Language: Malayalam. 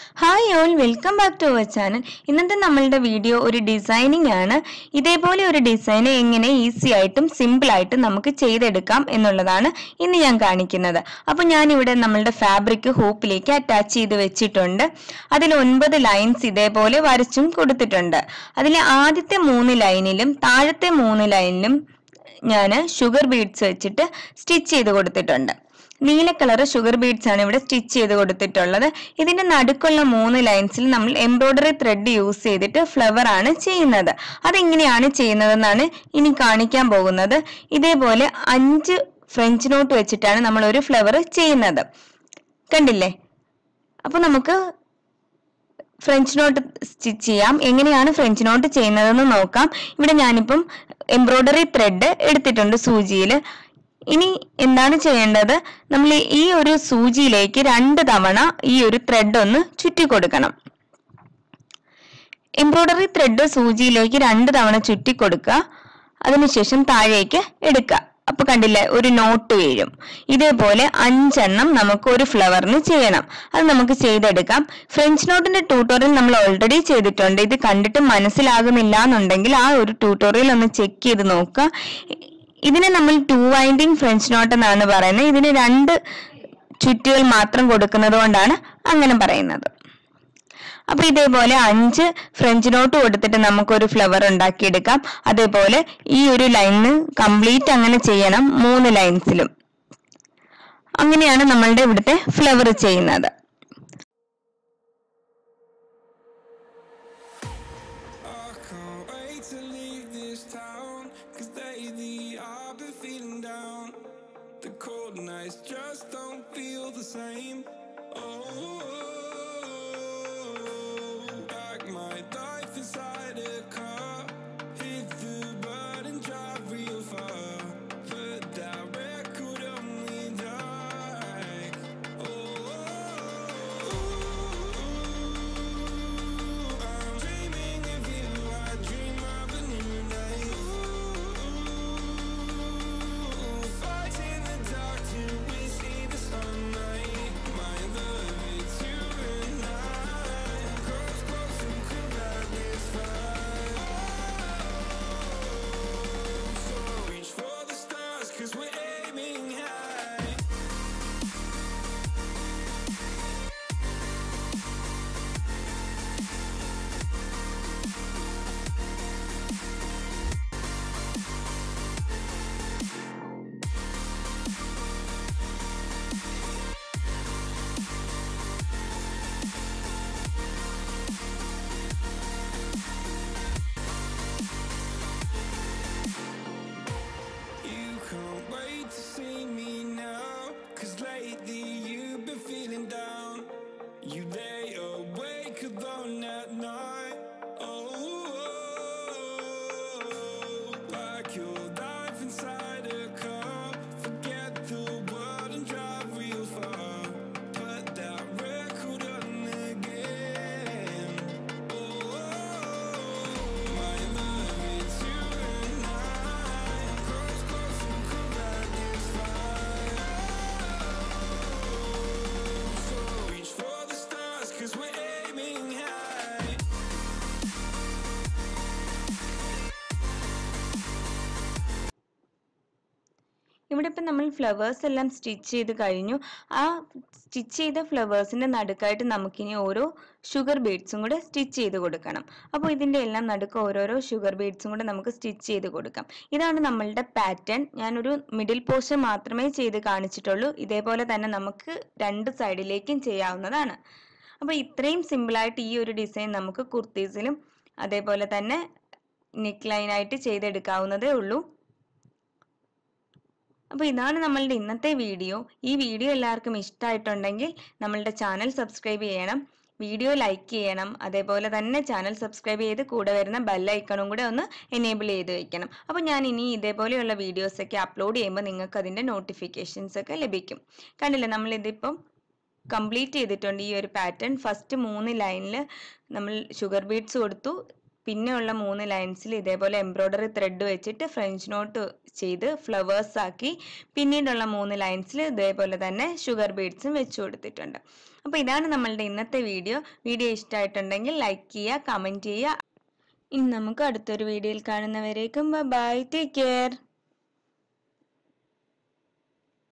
Hi all welcome back to our channel ഇന്നത്തെ നമ്മളുടെ വീഡിയോ ഒരു ഡിസൈനിങ് ആണ് ഇതേപോലെ ഒരു ഡിസൈൻ എങ്ങനെ ഈസി ആയിട്ടും സിമ്പിൾ ആയിട്ടും നമുക്ക് ചെയ്തെടുക്കാം എന്നുള്ളതാണ് ഇന്ന് ഞാൻ കാണിക്കുന്നത് അപ്പോൾ ഞാൻ ഇവിടെ നമ്മളുടെ ഫാബ്രിക് ഹൂപ്പിലേക്ക് അറ്റാച്ച് ചെയ്ത് വെച്ചിട്ടുണ്ട് അതിൽ ഒൻപത് ലൈൻസ് ഇതേപോലെ വരച്ചും കൊടുത്തിട്ടുണ്ട് അതിലെ ആദ്യത്തെ മൂന്ന് ലൈനിലും താഴത്തെ മൂന്ന് ലൈനിലും ഞാൻ ഷുഗർ ബീഡ്സ് വെച്ചിട്ട് സ്റ്റിച്ച് ചെയ്ത് കൊടുത്തിട്ടുണ്ട് നീല കളർ ഷുഗർ ബീഡ്സ് ആണ് ഇവിടെ സ്റ്റിച്ച് ചെയ്ത് കൊടുത്തിട്ടുള്ളത് ഇതിന്റെ നടുക്കുള്ള മൂന്ന് ലൈൻസിൽ നമ്മൾ എംബ്രോയിഡറി ത്രെഡ് യൂസ് ചെയ്തിട്ട് ഫ്ലവർ ആണ് ചെയ്യുന്നത് അതെങ്ങനെയാണ് ചെയ്യുന്നതെന്നാണ് ഇനി കാണിക്കാൻ പോകുന്നത് ഇതേപോലെ അഞ്ച് ഫ്രഞ്ച് നോട്ട് വെച്ചിട്ടാണ് നമ്മൾ ഒരു ഫ്ലവർ ചെയ്യുന്നത് കണ്ടില്ലേ അപ്പൊ നമുക്ക് ഫ്രഞ്ച് നോട്ട് സ്റ്റിച്ച് ചെയ്യാം എങ്ങനെയാണ് ഫ്രഞ്ച് നോട്ട് ചെയ്യുന്നതെന്ന് നോക്കാം ഇവിടെ ഞാനിപ്പം എംബ്രോയിഡറി ത്രെഡ് എടുത്തിട്ടുണ്ട് സൂചിയിൽ ഇനി എന്താണ് ചെയ്യേണ്ടത് നമ്മൾ ഈ ഒരു സൂചിയിലേക്ക് രണ്ട് തവണ ഈ ഒരു ത്രെഡ് ഒന്ന് ചുറ്റി കൊടുക്കണം എംബ്രോയിഡറി ത്രെഡ് സൂചിയിലേക്ക് രണ്ട് തവണ ചുറ്റി കൊടുക്കുക അതിനുശേഷം താഴേക്ക് എടുക്കുക അപ്പൊ കണ്ടില്ലേ ഒരു നോട്ട് വീഴും ഇതേപോലെ അഞ്ചെണ്ണം നമുക്ക് ഒരു ഫ്ലവറിന് ചെയ്യണം അത് നമുക്ക് ചെയ്തെടുക്കാം ഫ്രഞ്ച് നോട്ടിന്റെ ട്യൂട്ടോറിയൽ നമ്മൾ ഓൾറെഡി ചെയ്തിട്ടുണ്ട് ഇത് കണ്ടിട്ട് മനസ്സിലാകുന്നില്ല എന്നുണ്ടെങ്കിൽ ആ ഒരു ട്യൂട്ടോറിയൽ ഒന്ന് ചെക്ക് ചെയ്ത് നോക്കുക ഇതിനെ നമ്മൾ ടു വൈൻഡിങ് ഫ്രഞ്ച് നോട്ട് എന്നാണ് പറയുന്നത് ഇതിന് രണ്ട് ചുറ്റുകൾ മാത്രം കൊടുക്കുന്നത് കൊണ്ടാണ് അങ്ങനെ പറയുന്നത് അപ്പൊ ഇതേപോലെ അഞ്ച് ഫ്രഞ്ച് നോട്ട് കൊടുത്തിട്ട് നമുക്കൊരു ഫ്ലവർ ഉണ്ടാക്കിയെടുക്കാം അതേപോലെ ഈ ഒരു ലൈനിന് കംപ്ലീറ്റ് അങ്ങനെ ചെയ്യണം മൂന്ന് ലൈൻസിലും അങ്ങനെയാണ് നമ്മളുടെ ഇവിടുത്തെ ഫ്ലവർ ചെയ്യുന്നത് I can't wait to leave this town. Cause lately I've been feeling down. The cold nights just don't feel the same. Oh, like my life inside a car. Hit the button, drive real far. But that record on me like. Oh, I'm dreaming of you. I dream of a new life. Fight in the dark till we see the sunlight. My love, it's you and I. Close, close, and could light this fire. So reach for the stars, cause we're aiming high. You can't wait to see me now. Cause lately you've been feeling down. You lay awake alone at night. Oh, like your life inside a car. Forget the world and drive real far. Put that record on again. Oh, my love, it's you and I. Close, close, and could light this fire. So reach for the stars, cause we're aiming high. ഇവിടെ ഇപ്പം നമ്മൾ ഫ്ലവേഴ്സ് എല്ലാം സ്റ്റിച്ച് ചെയ്ത് കഴിഞ്ഞു ആ സ്റ്റിച്ച് ചെയ്ത ഫ്ലവേഴ്സിന്റെ നടുക്കായിട്ട് നമുക്കിനി ഓരോ ഷുഗർ ബീഡ്സും കൂടെ സ്റ്റിച്ച് ചെയ്ത് കൊടുക്കണം അപ്പോൾ ഇതിന്റെ എല്ലാം നടുക്ക് ഓരോരോ ഷുഗർ ബീഡ്സും കൂടെ നമുക്ക് സ്റ്റിച്ച് ചെയ്ത് കൊടുക്കാം ഇതാണ് നമ്മളുടെ പാറ്റേൺ ഞാനൊരു മിഡിൽ പോർഷൻ മാത്രമേ ചെയ്ത് കാണിച്ചിട്ടുള്ളൂ ഇതേപോലെ തന്നെ നമുക്ക് രണ്ട് സൈഡിലേക്കും ചെയ്യാവുന്നതാണ് അപ്പോൾ ഇത്രയും സിമ്പിളായിട്ട് ഈ ഒരു ഡിസൈൻ നമുക്ക് കുർത്തീസിലും അതേപോലെ തന്നെ നെക്ക് ലൈനായിട്ട് ചെയ്തെടുക്കാവുന്നതേ ഉള്ളൂ അപ്പോൾ ഇതാണ് നമ്മളുടെ ഇന്നത്തെ വീഡിയോ ഈ വീഡിയോ എല്ലാവർക്കും ഇഷ്ടമായിട്ടുണ്ടെങ്കിൽ നമ്മളുടെ ചാനൽ സബ്സ്ക്രൈബ് ചെയ്യണം വീഡിയോ ലൈക്ക് ചെയ്യണം അതേപോലെ തന്നെ ചാനൽ സബ്സ്ക്രൈബ് ചെയ്ത് കൂടെ വരുന്ന ബെല്ലൈക്കണും കൂടെ ഒന്ന് എനേബിൾ ചെയ്ത് വെക്കണം അപ്പോൾ ഞാൻ ഇനി ഇതേപോലെയുള്ള വീഡിയോസൊക്കെ അപ്ലോഡ് ചെയ്യുമ്പോൾ നിങ്ങൾക്ക് അതിൻ്റെ നോട്ടിഫിക്കേഷൻസ് ഒക്കെ ലഭിക്കും കണ്ടില്ലേ നമ്മളിതിപ്പം കംപ്ലീറ്റ് ചെയ്തിട്ടുണ്ട് ഈ ഒരു പാറ്റേൺ ഫസ്റ്റ് മൂന്ന് ലൈനിൽ നമ്മൾ ഷുഗർ ബീഡ്സ് കൊടുത്തു പിന്നെയുള്ള മൂന്ന് ലൈൻസിൽ ഇതേപോലെ എംബ്രോയ്ഡറി ത്രെഡ് വെച്ചിട്ട് ഫ്രഞ്ച് നോട്ട് ചെയ്ത് ഫ്ലവേഴ്സ് ആക്കി പിന്നീടുള്ള മൂന്ന് ലൈൻസിൽ ഇതേപോലെ തന്നെ ഷുഗർ ബീഡ്സും വെച്ച് കൊടുത്തിട്ടുണ്ട് അപ്പോൾ ഇതാണ് നമ്മളുടെ ഇന്നത്തെ വീഡിയോ വീഡിയോ ഇഷ്ടമായിട്ടുണ്ടെങ്കിൽ ലൈക്ക് ചെയ്യുക കമൻറ്റ് ചെയ്യുക ഇനി നമുക്ക് അടുത്തൊരു വീഡിയോയിൽ കാണുന്നവരേക്കും ബൈ ടേക്ക് കെയർ